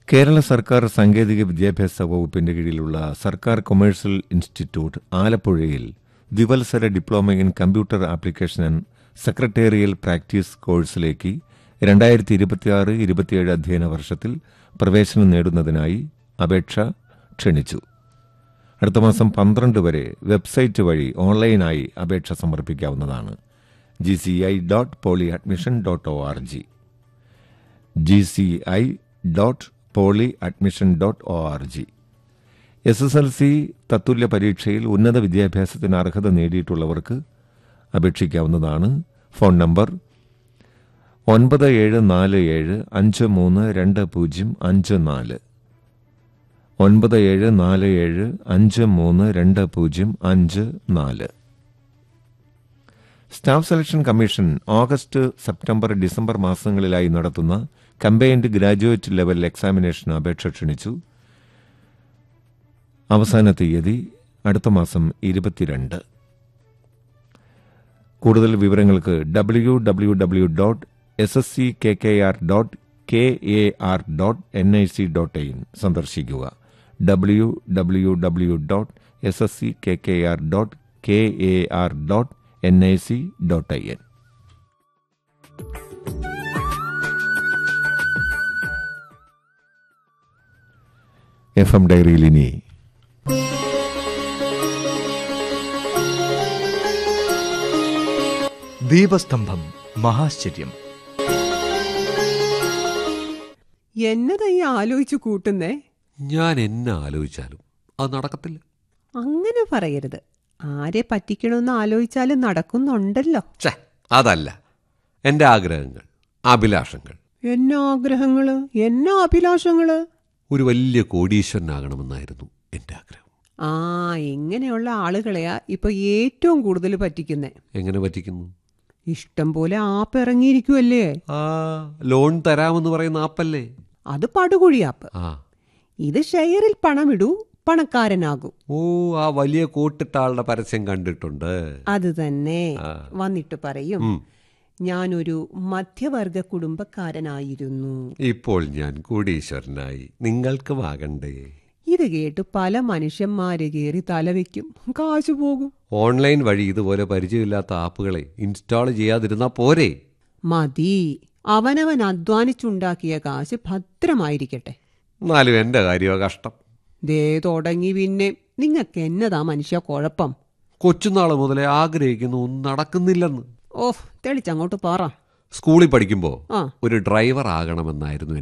കേരള സർക്കാർ സാങ്കേതിക വിദ്യാഭ്യാസ വകുപ്പിന്റെ കീഴിലുള്ള സർക്കാർ കൊമേഴ്സ്യൽ ഇൻസ്റ്റിറ്റ്യൂട്ട് ആലപ്പുഴയിൽ ദ്വിവത്സര diploma in computer application and secretarial practice കോഴ്സിലേക്ക് രണ്ടായിരത്തി ഇരുപത്തിയാറ് ഇരുപത്തിയേഴ് അധ്യയന വർഷത്തിൽ പ്രവേശനം നേടുന്നതിനായി അപേക്ഷ ക്ഷണിച്ചു അടുത്ത മാസം പന്ത്രണ്ട് വരെ വെബ്സൈറ്റ് വഴി ഓൺലൈനായി അപേക്ഷ സമർപ്പിക്കാവുന്നതാണ് G C I dot poly admission dot O R G G C I dot poly admission dot O R G S S L C തത്തുല്യ പരീക്ഷയിൽ ഉന്നത വിദ്യാഭ്യാസത്തിന് അർഹത നേടിയിട്ടുള്ളവർക്ക് അപേക്ഷിക്കാവുന്നതാണ് ഫോൺ നമ്പർ ഒൻപത് ഏഴ് നാല് ഏഴ് അഞ്ച് മൂന്ന് രണ്ട് പൂജ്യം അഞ്ച് നാല് ഒൻപത് ഏഴ് നാല് ഏഴ് അഞ്ച് മൂന്ന് രണ്ട് പൂജ്യം അഞ്ച് നാല് staff selection commission August September December മാസങ്ങളിലായി നടത്തുന്ന കമ്പൈൻഡ് ഗ്രാജുവേറ്റ് ലെവൽ എക്സാമിനേഷന് അപേക്ഷ ക്ഷണിച്ചു അവസാന തീയതി അടുത്ത മാസം ഇരുപത്തിരണ്ട് കൂടുതൽ വിവരങ്ങൾക്ക് W W W dot S S C K K R dot K A R dot N I C dot in സന്ദർശിക്കുക W W W dot S S C K K R dot K A R dot N I C dot I N F M ഡയറിയിൽ ഇനി ദീപസ്തംഭം മഹാശ്ചര്യം എന്നതാ ഈ ആലോചിച്ചു കൂട്ടുന്നേ ഞാൻ എന്നെ ആലോചിച്ചാലും അത് നടക്കത്തില്ല അങ്ങനെ പറയരുത് ആരെ പറ്റിക്കണമെന്ന് ആലോചിച്ചാലും നടക്കുന്നുണ്ടല്ലോ ഛേ അതല്ല എൻ്റെ ആഗ്രഹങ്ങൾ അഭിലാഷങ്ങൾ എന്നാ ആഗ്രഹങ്ങള് എന്നാ അഭിലാഷങ്ങള് ഒരു വലിയ കോടീശ്വരനാകണമെന്നായിരുന്നു എൻ്റെ ആഗ്രഹം ആ ഇങ്ങനെയുള്ള ആളുകളെയാ ഇപ്പൊ ഏറ്റവും കൂടുതൽ പറ്റിക്കുന്നേ എങ്ങനെ പറ്റിക്കുന്നു ഇഷ്ടം പോലെ ആപ്പ് ഇറങ്ങിയിരിക്കുമല്ലേ ആ ലോൺ തരാമെന്ന് പറയുന്ന ആപ്പല്ലേ അത് പടുകുഴി ആപ്പ് ആ ഇത് ഷെയറിൽ പണമിടൂ പണക്കാരനാകൂ ഓ ആ വലിയ കോട്ടിട്ട ആളുടെ പരസ്യം കണ്ടിട്ടുണ്ട് അത് തന്നെ ആ. വന്നിട്ട് പറയും ഉം. ഞാനൊരു മധ്യവർഗ കുടുംബക്കാരനായിരുന്നു ഇപ്പോൾ ഞാൻ കോടീശ്വരനായി നിങ്ങൾക്കും ആകണ്ടേ ഇത് കേട്ട് പല മനുഷ്യന്മാര് കയറി തലവെക്കും കാശു പോകും ഓൺലൈൻ വഴി ഇതുപോലെ പരിചയമില്ലാത്ത ആപ്പുകളെ ഇൻസ്റ്റാൾ ചെയ്യാതിരുന്നാ പോരെ മതി അവനവൻ അധ്വാനിച്ചുണ്ടാക്കിയ കാശ് ഭദ്രമായിരിക്കട്ടെ എന്നാലും എൻ്റെ കാര്യമോ കഷ്ടം ദേ തുടങ്ങി പിന്നെ നിങ്ങൾക്ക് എന്നതാ മനുഷ്യ കുഴപ്പം കൊച്ചുനാൾ മുതലേ ആഗ്രഹിക്കുന്നു ഒന്നും നടക്കുന്നില്ലെന്ന് ഓഹ് തെളിച്ചങ്ങോട്ട് പറ സ്കൂളിൽ പഠിക്കുമ്പോൾ ആ ഒരു ഡ്രൈവർ ആകണമെന്നായിരുന്നു